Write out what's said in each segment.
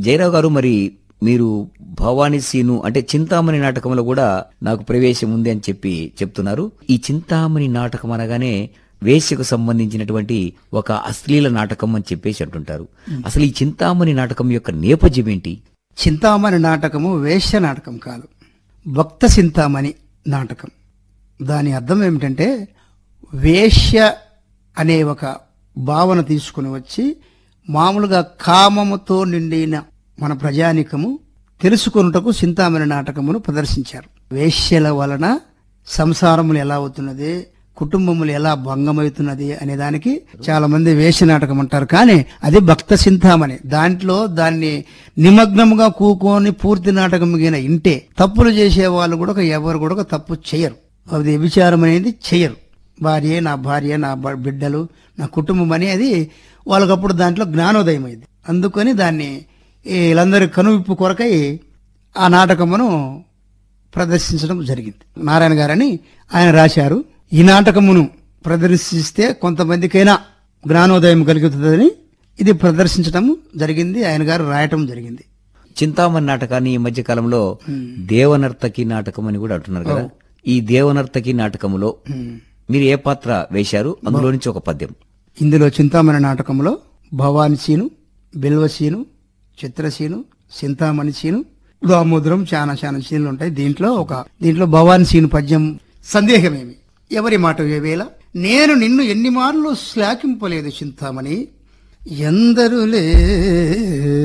జయరావు గారు మరి మీరు భవానీ సీను అంటే చింతామణి నాటకంలో కూడా నాకు ప్రవేశం ఉంది అని చెప్పి చెప్తున్నారు ఈ చింతామణి నాటకం అనగానే వేశ్యకు సంబంధించినటువంటి ఒక అశ్లీల నాటకం అని చెప్పేసి అంటుంటారు అసలు ఈ చింతామణి నాటకం యొక్క నేపథ్యం ఏంటి చింతామణి నాటకము వేశ్య నాటకం కాదు భక్త చింతామణి నాటకం దాని అర్థం ఏమిటంటే వేశ్య అనే ఒక భావన తీసుకుని వచ్చి మామూలుగా కామముతో నిండిన మన ప్రజానికము తెలుసుకొనుటకు చింతామణి నాటకమును ప్రదర్శించారు వేశ్యల వలన సంసారములు ఎలా అవుతున్నది కుటుంబములు ఎలా భంగమవుతున్నది అనే దానికి చాలా మంది వేష నాటకం అంటారు కానీ అది భక్త చింతామణి దాంట్లో దాన్ని నిమగ్నముగా కూకొని పూర్తి నాటకం గిన ఇంటే తప్పులు చేసే వాళ్ళు కూడా ఎవరు కూడా ఒక తప్పు చేయరు అది విచారం అనేది చేయరు భార్య నా భార్య నా బ- బిడ్డలు నా కుటుంబం అనేది వాళ్ళకప్పుడు దాంట్లో జ్ఞానోదయం అయింది అందుకని దాన్ని ఈ వీళ్ళందరి కనువిప్పు కొరకై ఆ నాటకమును ప్రదర్శించడం జరిగింది నారాయణ గారని ఆయన రాశారు ఈ నాటకమును ప్రదర్శిస్తే కొంతమందికైనా జ్ఞానోదయం కలుగుతుందని ఇది ప్రదర్శించడం జరిగింది ఆయన గారు రాయటం జరిగింది చింతామణి నాటకాన్ని ఈ మధ్య కాలంలో దేవనర్తకి నాటకం అని కూడా అంటున్నారు కదా ఈ దేవనర్తకి నాటకములో మీరు ఏ పాత్ర వేశారు అందులో నుంచి ఒక పద్యం ఇందులో చింతామణి నాటకంలో భవాని సీను బిల్వసీను చిత్రసీను చింతామణి సీను దామోదరం చాలా చాలా సీన్లు ఉంటాయి దీంట్లో ఒక దీంట్లో భవాని సీను పద్యం సందేహమేమి ఎవరి మాట వేవేళ నేను నిన్ను ఎన్ని మార్లు శ్లాకింపలేదు చింతామణి ఎందరు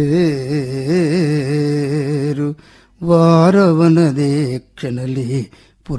లేరు వారవనదే క్షణలి